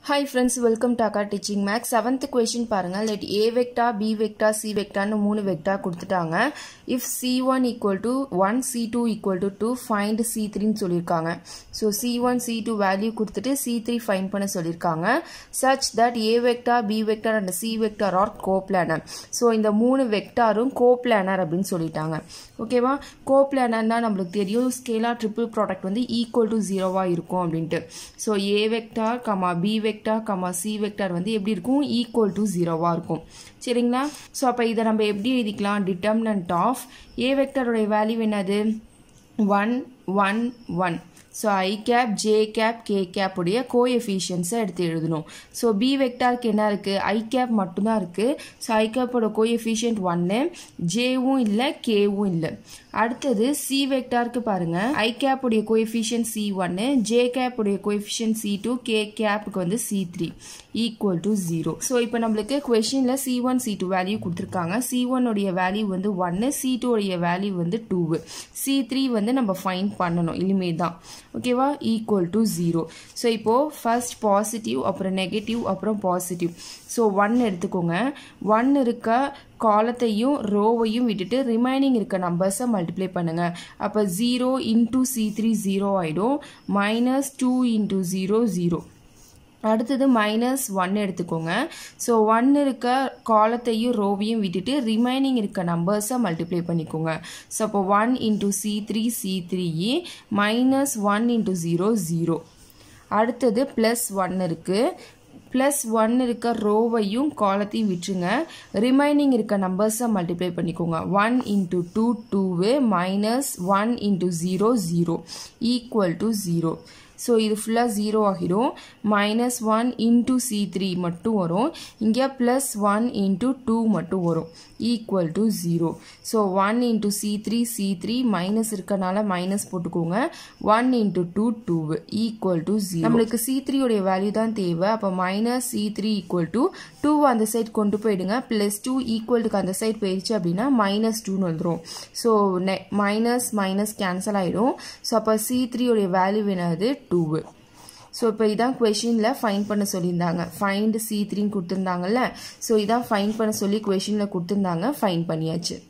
hi friends welcome to Akka teaching maths seventh question பாருங்கள் let A vector B vector C வெக்டான்னு மூணு vector கொடுத்துட்டாங்க if C one equal to one C two equal to two find C த்ரீன்னு சொல்லியிருக்காங்க so C one C two value கொடுத்துட்டு C three find பண்ண சொல்லியிருக்காங்க such that A vector B vector and C vector are coplanar so இந்த மூணு வெக்டாரும் coplanar அப்படின்னு சொல்லிட்டாங்க ஓகேவா கோப்ளானர்னா நம்மளுக்கு தெரியும் ஸ்கேலா ட்ரிபிள் ப்ராடக்ட் வந்து ஈக்குவல் டு ஜீரோவாக இருக்கும் அப்படின்ட்டு so A vector comma B vector comma C vector வந்து எப்படி இருக்கும் ஈக்குவல் டு ஜீரோவாக இருக்கும் சரிங்களா ஸோ அப்போ இதை நம்ம எப்படி எழுதிக்கலாம் டிட்டர்மினன்ட் ஆஃப் ஏ வெக்டாரோடைய வேல்யூ என்னது one one one so I cap J cap K cap உடைய கோஎஃபிஷியன்ஸை எடுத்து எழுதணும் ஸோ பி வெக்டாருக்கு என்ன இருக்குது ஐ கேப் மட்டும்தான் இருக்குது ஸோ ஐ கேப்போட கோஎஃபிஷியன்ட் ஒன்று ஜேவும் இல்லை கேவும் இல்லை அடுத்தது சி வெக்டாருக்கு பாருங்கள் ஐ கேப் உடைய கோஎஃபிஷியன்ட் சி ஒன்று ஜே கேப் உடைய கோஎஃபிஷியன்ட் சி டூ கே கேப்புக்கு வந்து C three equal to zero so இப்போ நம்மளுக்கு கொஷினில் C one C two value கொடுத்துருக்காங்க சி ஒன்னுடைய வேல்யூ வந்து ஒன்று சி டூ உடைய வேல்யூ வந்து டூவு சி த்ரீ வந்து நம்ம ஃபைன் பண்ணணும் இனிமே தான் ஓகேவா ஈக்குவல் டு ஜீரோ ஸோ இப்போது ஃபர்ஸ்ட் பாசிட்டிவ் அப்புறம் நெகட்டிவ் அப்புறம் பாசிட்டிவ் ஸோ ஒன் எடுத்துக்கோங்க ஒன் இருக்க காலத்தையும் ரோவையும் விட்டுட்டு ரிமைனிங் இருக்க நம்பர்ஸை மல்டிப்ளை பண்ணுங்கள் அப்போ zero into c three zero ஆகிடும் minus two into zero zero அடுத்தது மைனஸ் ஒன் எடுத்துக்கோங்க ஸோ ஒன் இருக்க காலத்தையும் ரோவையும் விட்டுட்டு ரிமைனிங் இருக்க நம்பர்ஸை மல்டிப்ளை பண்ணிக்கோங்க ஸோ அப்போ one into c three c three minus one into zero zero அடுத்தது ப்ளஸ் ஒன் இருக்குது ப்ளஸ் ஒன் இருக்க ரோவையும் காலத்தையும் விட்டுருங்க ரிமைனிங் இருக்க நம்பர்ஸை மல்டிப்ளை பண்ணிக்கோங்க one into two two minus one into zero zero equal to zero so இது ஃபுல்லாக ஜீரோ ஆகிடும் minus one into c three மட்டும் வரும் இங்கே ப்ளஸ் ஒன் இன்ட்டு டூ மட்டும் வரும் equal to zero so one into c three c three minus இருக்கனால minus போட்டுக்கோங்க one into two two equal to zero நம்மளுக்கு சி த்ரீயோடைய வேல்யூ தான் தேவை அப்போ minus c three equal to two அந்த சைட் கொண்டு போயிடுங்க ப்ளஸ் டூ ஈக்குவல்டுக்கு அந்த சைட் போயிடுச்சு அப்படின்னா மைனஸ் டூன்னு வந்துடும் ஸோ நெ மைனஸ் மைனஸ் கேன்சல் ஆகிடும் ஸோ அப்போ சி த்ரீயோடைய வேல்யூ என்னது டூவு ஸோ இப்போ இதான் கொஷினில் ஃபைன் பண்ண சொல்லியிருந்தாங்க ஃபைண்ட் சி த்ரீன்னு கொடுத்துருந்தாங்கல்ல ஸோ இதான் ஃபைன் பண்ண சொல்லி கொஷினில் கொடுத்துருந்தாங்க ஃபைன் பண்ணியாச்சு